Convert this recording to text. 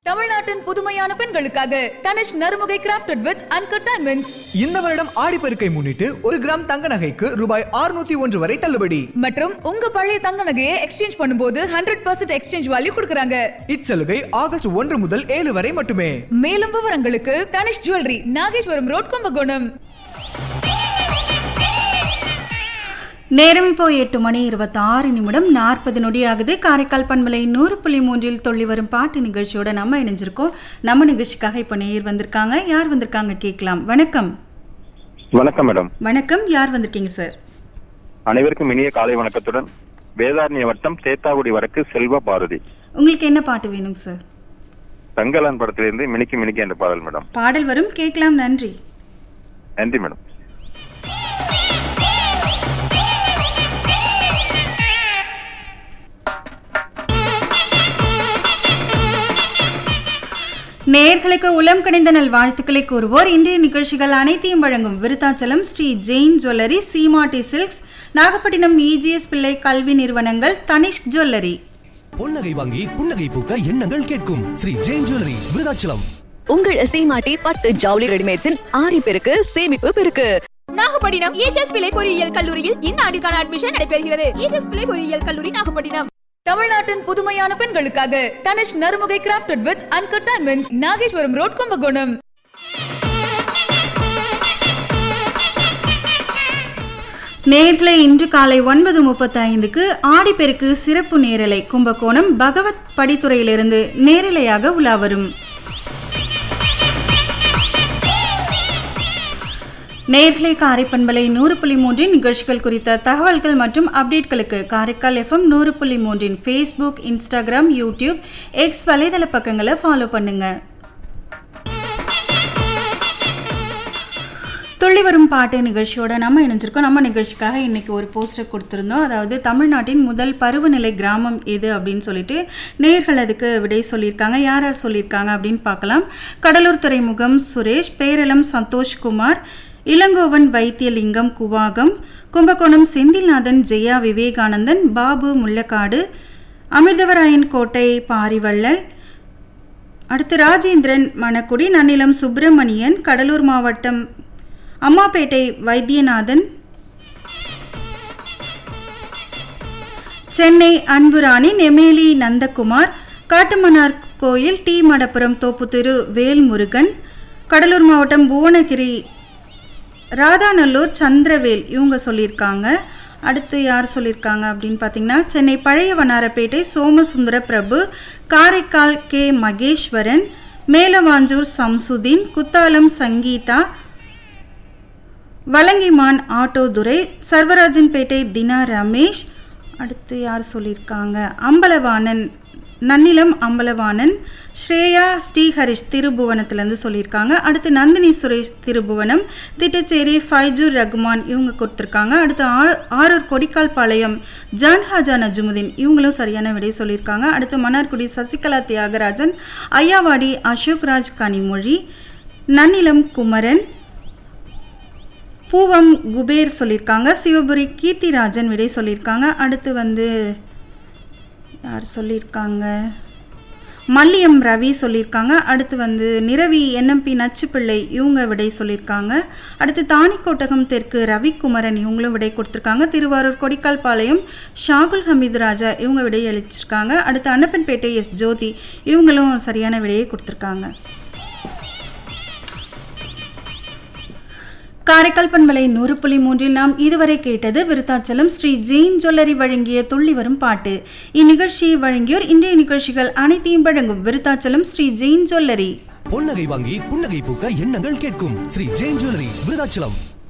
தமிழ்நாட்டின் புதுமையான பெண்களுக்காக Tanishq Narumugai crafted with uncut diamonds இந்த வருடம் ஆடிப்பெருக்கை முன்னிட்டு ஒரு கிராம் தங்க நகைக்கு ரூபாய் 601 ஒன்று வரை தள்ளுபடி மற்றும் உங்க பழைய தங்க நகையை எக்ஸ்சேஞ்ச் பண்ணும்போது ஹண்ட்ரட் பர்சன்ட் எக்ஸ்சேஞ்ச் வேல்யூ கொடுக்குறாங்க இச்சலுகை ஆகஸ்ட் ஒன்று முதல் ஏழு வரை மட்டுமே மேலும் விவரங்களுக்கு தனிஷ் ஜுவல்லரி நாகேஸ்வரம் ரோட் கும்பகோணம் நேரம் இப்போ எட்டு மணி இருபத்தாறு நிமிடம் நாற்பது நொடியாகுது காரைக்கால் பண்பலை நூறு புள்ளி மூன்றில் தொள்ளி வரும் பாட்டு நிகழ்ச்சியோட நம்ம இணைஞ்சிருக்கோம் நம்ம நிகழ்ச்சிக்காக இப்போ நேர் வந்திருக்காங்க யார் வந்திருக்காங்க கேட்கலாம் வணக்கம் வணக்கம் மேடம் வணக்கம் யார் வந்திருக்கீங்க சார் அனைவருக்கும் இனிய காலை வணக்கத்துடன் வேதாரண்ய வட்டம் சேத்தாகுடி வடக்கு செல்வ பாரதி உங்களுக்கு என்ன பாட்டு வேணுங்க சார் தங்கலான் படத்திலிருந்து மினிக்கி மினிக்கி என்ற பாடல் மேடம் பாடல் வரும் கேட்கலாம் நன்றி நன்றி மேடம் நேர்களுக்கு உளம் கணிந்த நல் வாழ்த்துக்களை கூறுவோர் இன்றைய நிகழ்ச்சிகள் அனைத்தையும் வழங்கும் Vriddhachalam Sri Jain jewellery Seematti silks Nagapattinam EGS Pillai கல்வி நிறுவனங்கள் தனிஷ்க் ஜுவல்லரி பொன்னகை வாங்கி புன்னகை பூக்க எண்ணங்கள் கேட்கும் ஸ்ரீ ஜெயின் ஜுவல்லரி விருதாச்சலம் உங்கள் சீமாட்டி பட்டு ஜவுளி ரெடிமேட்ஸின் ஆரி பெருக்கு சேமிப்பு பெருக்கு நாகப்பட்டினம் ஏஜஸ் பிள்ளை பொறியியல் கல்லூரியில் இந்த ஆண்டுக்கான அட்மிஷன் நடைபெறுகிறது ஏஜஸ் பிள்ளை பொறியியல் கல்லூரி நாகப்பட்டினம் தமிழ்நாட்டின் புதுமையான பெண்களுக்காக Tanishq Narumugai crafted with uncut diamonds Nageswaram Road Kumbakonam நேர்களை இன்று காலை ஒன்பது முப்பத்தி ஐந்துக்கு ஆடிப்பெருக்கு சிறப்பு நேரலை கும்பகோணம் பகவத் படித்துறையிலிருந்து நேரலையாக உலா வரும் நேர்களை காரைப்பண்பலை நூறு புள்ளி மூன்றின் நிகழ்ச்சிகள் குறித்த தகவல்கள் மற்றும் அப்டேட்களுக்கு காரைக்கால் எஃப்எம் நூறு புள்ளி மூன்றின் ஃபேஸ்புக் இன்ஸ்டாகிராம் யூடியூப் எக்ஸ் வலைதள பக்கங்களை ஃபாலோ பண்ணுங்க துள்ளி வரும் பாட்டு நிகழ்ச்சியோட நம்ம இணைஞ்சிருக்கோம் நம்ம நிகழ்ச்சிக்காக இன்னைக்கு ஒரு போஸ்டர் கொடுத்துருந்தோம் அதாவது தமிழ்நாட்டின் முதல் பருவநிலை கிராமம் எது அப்படின்னு சொல்லிட்டு நேர்கள் அதுக்கு விடை சொல்லியிருக்காங்க யார் யார் சொல்லியிருக்காங்க அப்படின்னு பார்க்கலாம் கடலூர் துறைமுகம் சுரேஷ் பேரளம் சந்தோஷ்குமார் இளங்கோவன் வைத்தியலிங்கம் குவாகம் கும்பகோணம் செந்தில்நாதன் ஜெயா விவேகானந்தன் பாபு முள்ளக்காடு அமிர்தவராயன் கோட்டை பாரிவள்ளல் அடுத்து ராஜேந்திரன் மணக்குடி நன்னிலம் சுப்பிரமணியன் கடலூர் மாவட்டம் அம்மாப்பேட்டை வைத்தியநாதன் சென்னை அன்புராணி நெமேலி நந்தகுமார் காட்டுமன்னார் கோயில் டி மடப்புரம் தோப்புத்திரு வேல்முருகன் கடலூர் மாவட்டம் புவனகிரி ராதாநல்லூர் சந்திரவேல் இவங்க சொல்லியிருக்காங்க அடுத்து யார் சொல்லியிருக்காங்க அப்படின்னு பார்த்தீங்கன்னா சென்னை பழைய வண்ணாரப்பேட்டை சோமசுந்தர பிரபு காரைக்கால் கே மகேஸ்வரன் மேலவாஞ்சூர் சம்சுதீன் குத்தாலம் சங்கீதா வலங்கிமான் ஆட்டோதுரை சர்வராஜன்பேட்டை தினா ரமேஷ் அடுத்து யார் சொல்லியிருக்காங்க அம்பலவாணன் நன்னிலம் அம்பலவாணன் ஸ்ரேயா ஸ்ரீஹரிஷ் திருபுவனத்துலேருந்து சொல்லியிருக்காங்க அடுத்து நந்தினி சுரேஷ் திருபுவனம் திட்டச்சேரி ஃபைஜூர் ரகுமான் இவங்க கொடுத்துருக்காங்க அடுத்து ஆ ஆரூர் கொடிக்கால் பாளையம் ஜான்ஹாஜா நஜ்முதீன் இவங்களும் சரியான விடை சொல்லியிருக்காங்க அடுத்து மன்னார்குடி சசிகலா தியாகராஜன் ஐயாவாடி அசோக்ராஜ் கனிமொழி நன்னிலம் குமரன் பூவம் குபேர் சொல்லியிருக்காங்க சிவபுரி கீர்த்திராஜன் விடை சொல்லியிருக்காங்க அடுத்து வந்து யார் சொல்லியிருக்காங்க மல்லியம் ரவி சொல்லியிருக்காங்க அடுத்து வந்து நிரவி என்எம்பி நச்சுப்பிள்ளை இவங்க விடை சொல்லியிருக்காங்க அடுத்து தானிக்கோட்டகம் தெற்கு ரவிக்குமரன் இவங்களும் விடை கொடுத்துருக்காங்க திருவாரூர் கொடிக்கால் பாளையம் ஷாகுல் ஹமீது ராஜா இவங்க விடை அளிச்சிருக்காங்க அடுத்து அன்னப்பன்பேட்டை எஸ் ஜோதி இவங்களும் சரியான விடையை கொடுத்துருக்காங்க காரைக்கால் பண்பலை நூறு புள்ளி மூன்றில் நாம் இதுவரை கேட்டது விருத்தாச்சலம் ஸ்ரீ ஜெயின் ஜுவல்லரி வழங்கிய துள்ளி வரும் பாட்டு இந்நிகழ்ச்சியை வழங்கியோர் இன்றைய நிகழ்ச்சிகள் அனைத்தையும் வழங்கும் விருத்தாச்சலம் ஸ்ரீ ஜெயின் ஜுவல்லரி பொன்னகை வாங்கி புன்னகை பூக்க எண்ணங்கள் கேட்கும் ஸ்ரீ ஜெயின் ஜுவல்லரி விருதாச்சலம்